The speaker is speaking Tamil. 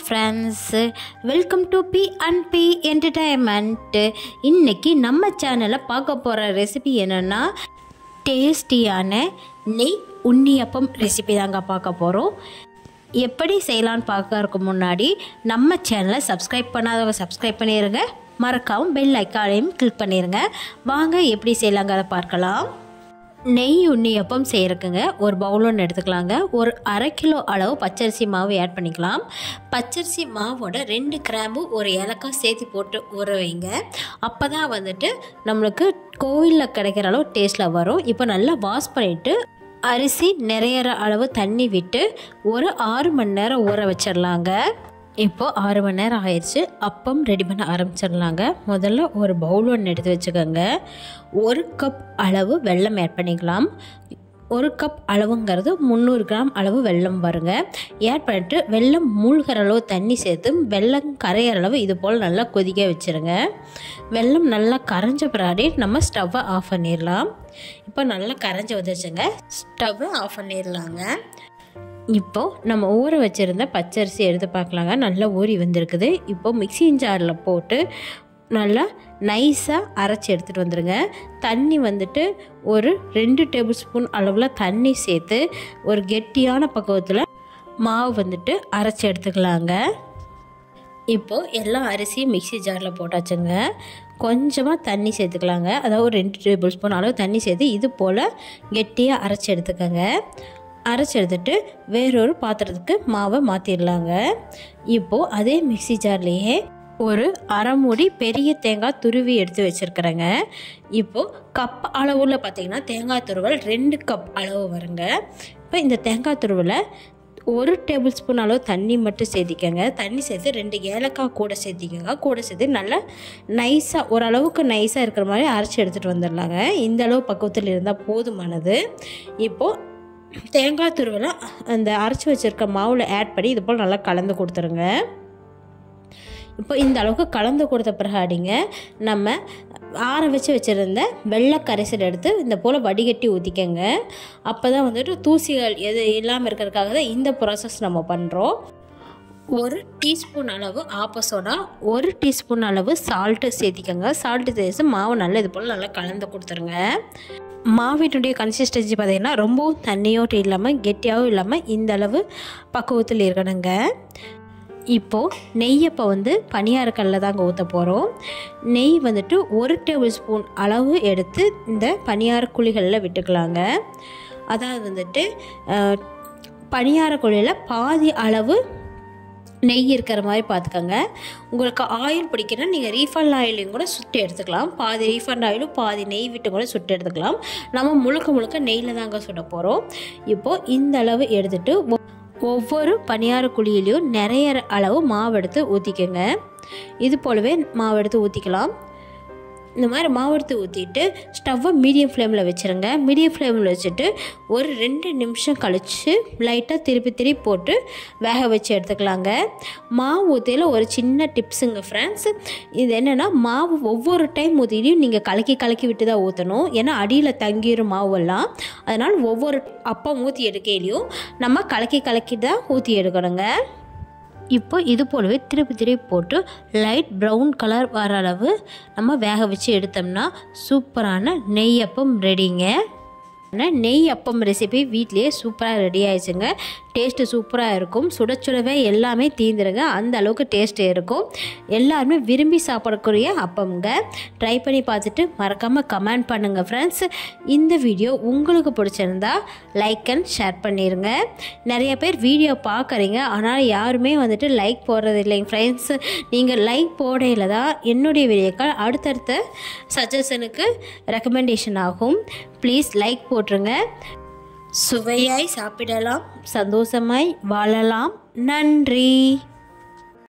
friends welcome to B and B entertainment இன்றைக்கி நம்ம சேனலில் பார்க்க போகிற ரெசிபி என்னென்னா டேஸ்டியான நெய் உண்ணியப்பம் ரெசிபி தாங்க பார்க்க போகிறோம் எப்படி செய்யலான்னு பார்க்கறதுக்கு முன்னாடி நம்ம சேனலை சப்ஸ்கிரைப் பண்ணாதவங்க சப்ஸ்கிரைப் பண்ணிடுங்க மறக்காமல் பெல் ஐக்கானையும் கிளிக் பண்ணிடுங்க வாங்க எப்படி செய்யலாங்கிறத பார்க்கலாம் நெய் உண்ணியப்பம் செய்கிறக்குங்க ஒரு பவுல் ஒன்று எடுத்துக்கலாங்க ஒரு அரை கிலோ அளவு பச்சரிசி மாவு ஆட் பண்ணிக்கலாம் பச்சரிசி மாவோட ரெண்டு கிராம்பு ஒரு ஏலக்காய் சேர்த்து போட்டு ஊற வைங்க அப்போ தான் வந்துட்டு நம்மளுக்கு கோவிலில் கிடைக்கிற அளவு டேஸ்ட்டில் வரும் இப்போ நல்லா வாஷ் பண்ணிவிட்டு அரிசி நிறையிற அளவு தண்ணி விட்டு ஒரு ஆறு மணி நேரம் ஊற வச்சிடலாங்க இப்போது ஆறு மணி நேரம் ஆயிடுச்சு அப்பம் ரெடி பண்ண ஆரம்பிச்சிடலாங்க முதல்ல ஒரு பவுல் ஒன்று எடுத்து வச்சுக்கோங்க ஒரு கப் அளவு வெல்லம் ஆட் பண்ணிக்கலாம் ஒரு கப் அளவுங்கிறது முந்நூறு கிராம் அளவு வெல்லம் வருங்க ஆட் பண்ணிட்டு வெல்லம் மூழ்கிற அளவு தண்ணி சேர்த்து வெல்லம் கரையிற அளவு இது போல் நல்லா கொதிக்க வச்சுருங்க வெல்லம் நல்லா கரைஞ்ச பின்னாடி நம்ம ஸ்டவ்வை ஆஃப் பண்ணிடலாம் இப்போ நல்லா கரைஞ்சி வந்துச்சுங்க ஸ்டவ்வை ஆஃப் பண்ணிடலாங்க இப்போது நம்ம ஊற வச்சுருந்த பச்சரிசி எடுத்து பார்க்கலாங்க நல்லா ஊறி வந்திருக்குது இப்போ மிக்சி ஜாரில் போட்டு நல்லா நைஸாக அரைச்சி எடுத்துகிட்டு வந்துடுங்க தண்ணி வந்துட்டு ஒரு ரெண்டு டேபிள் ஸ்பூன் அளவில் தண்ணி சேர்த்து ஒரு கெட்டியான பக்குவத்தில் மாவு வந்துட்டு அரைச்சி எடுத்துக்கலாங்க இப்போது எல்லா அரிசியும் மிக்சி ஜாரில் போட்டாச்சுங்க கொஞ்சமாக தண்ணி சேர்த்துக்கலாங்க அதாவது ஒரு ரெண்டு டேபிள் ஸ்பூன் அளவு தண்ணி சேர்த்து இது போல் கெட்டியாக அரைச்சி எடுத்துக்கோங்க அரைச்சி எடுத்துட்டு வேறொரு பாத்திரத்துக்கு மாவை மாற்றிடலாங்க இப்போது அதே மிக்சி ஜார்லேயே ஒரு அரை மூடி பெரிய தேங்காய் துருவி எடுத்து வச்சுருக்குறேங்க இப்போது கப் அளவில் பார்த்திங்கன்னா தேங்காய் துருவல் ரெண்டு கப் அளவு வருங்க இப்போ இந்த தேங்காய் துருவலை ஒரு டேபிள் ஸ்பூன் அளவு தண்ணி மட்டும் சேர்த்திக்கங்க தண்ணி சேர்த்து ரெண்டு ஏலக்காய் கூட சேர்த்திக்கங்க கூட சேர்த்து நல்லா நைஸாக ஓரளவுக்கு நைஸாக இருக்கிற மாதிரி அரைச்சி எடுத்துகிட்டு வந்துடலாங்க இந்த அளவு பக்குவத்தில் இருந்தால் போதுமானது இப்போது தேங்காய் துருவலை அந்த அரைச்சி வச்சுருக்க மாவில் ஆட் பண்ணி இது போல் நல்லா கலந்து கொடுத்துருங்க இப்போ இந்த அளவுக்கு கலந்து கொடுத்த பிறகு அடிங்க நம்ம ஆற வச்சு வச்சுருந்த வெள்ளை கரைசல் எடுத்து இந்த போல் வடிகட்டி ஊற்றிக்கங்க அப்போ தான் வந்துட்டு தூசிகள் எது இல்லாமல் இருக்கிறதுக்காக தான் இந்த ப்ராசஸ் நம்ம பண்ணுறோம் ஒரு டீஸ்பூன் அளவு ஆப்பசோடா ஒரு டீஸ்பூன் அளவு சால்ட்டு சேர்த்திக்கோங்க சால்ட்டு சேர்த்து மாவு நல்லா இது போல் நல்லா கலந்து கொடுத்துருங்க மாவினுடைய கன்சிஸ்டன்சி பார்த்திங்கன்னா ரொம்பவும் தண்ணியோட்டு இல்லாமல் கெட்டியாகவும் இல்லாமல் இந்த அளவு பக்குவத்தில் இருக்கணுங்க இப்போது நெய்யப்போ வந்து பனியாரக்கல்லில் தாங்க ஊற்ற போகிறோம் நெய் வந்துட்டு ஒரு டேபிள் ஸ்பூன் அளவு எடுத்து இந்த பனியார குழிகளில் விட்டுக்கலாங்க அதாவது வந்துட்டு பனியார குழியில் பாதி அளவு நெய் இருக்கிற மாதிரி பார்த்துக்கோங்க உங்களுக்கு ஆயில் பிடிக்கணும்னா நீங்கள் ரீஃபண்ட் ஆயிலையும் கூட சுட்டு எடுத்துக்கலாம் பாதி ரீஃபண்ட் ஆயிலும் பாதி நெய் விட்டு கூட சுட்டு எடுத்துக்கலாம் நம்ம முழுக்க முழுக்க நெய்யில் தாங்க சுட போகிறோம் இப்போது இந்த அளவு எடுத்துகிட்டு ஒவ்வொரு பனியார குழியிலையும் நிறைய அளவு மாவு எடுத்து ஊற்றிக்கோங்க இது போலவே மாவு எடுத்து ஊற்றிக்கலாம் இந்த மாதிரி மாவு எடுத்து ஊற்றிட்டு ஸ்டவ்வை மீடியம் ஃப்ளேமில் வச்சுருங்க மீடியம் ஃப்ளேமில் வச்சுட்டு ஒரு ரெண்டு நிமிஷம் கழித்து லைட்டாக திருப்பி திருப்பி போட்டு வேக வச்சு எடுத்துக்கலாங்க மாவு ஊற்றியில் ஒரு சின்ன டிப்ஸுங்க ஃப்ரெண்ட்ஸ் இது என்னென்னா மாவு ஒவ்வொரு டைம் ஊற்றிலையும் நீங்கள் கலக்கி கலக்கி விட்டு தான் ஊற்றணும் ஏன்னா அடியில் தங்கிடும் மாவெல்லாம் அதனால் ஒவ்வொரு அப்பம் ஊற்றி எடுக்கையிலையும் நம்ம கலக்கி கலக்கி தான் ஊற்றி எடுக்கணுங்க இப்போ இது போலவே திருப்பி திருப்பி போட்டு லைட் ப்ரௌன் கலர் வர அளவு நம்ம வேக வச்சு எடுத்தோம்னா சூப்பரான நெய்யப்பம் ரெடிங்க நெய் அப்பம் ரெசிபி வீட்லேயே சூப்பராக ரெடி ஆயிடுச்சுங்க டேஸ்ட்டு சூப்பராக இருக்கும் சுட சுடவே எல்லாமே தீந்துருங்க அந்த அளவுக்கு டேஸ்ட்டு இருக்கும் எல்லாருமே விரும்பி சாப்பிடக்கூடிய அப்பம்ங்க ட்ரை பண்ணி பார்த்துட்டு மறக்காமல் கமெண்ட் பண்ணுங்கள் ஃப்ரெண்ட்ஸ் இந்த வீடியோ உங்களுக்கு பிடிச்சிருந்தா லைக் அண்ட் ஷேர் பண்ணிடுங்க நிறைய பேர் வீடியோ பார்க்குறீங்க ஆனால் யாருமே வந்துட்டு லைக் போடுறது இல்லைங்க ஃப்ரெண்ட்ஸ் நீங்கள் லைக் போடையில் தான் என்னுடைய வீடியோக்கள் அடுத்தடுத்த சஜஷனுக்கு ரெக்கமெண்டேஷன் ஆகும் ப்ளீஸ் லைக் போட்டுருங்க சுவையாய் சாப்பிடலாம் சந்தோஷமாய் வாழலாம் நன்றி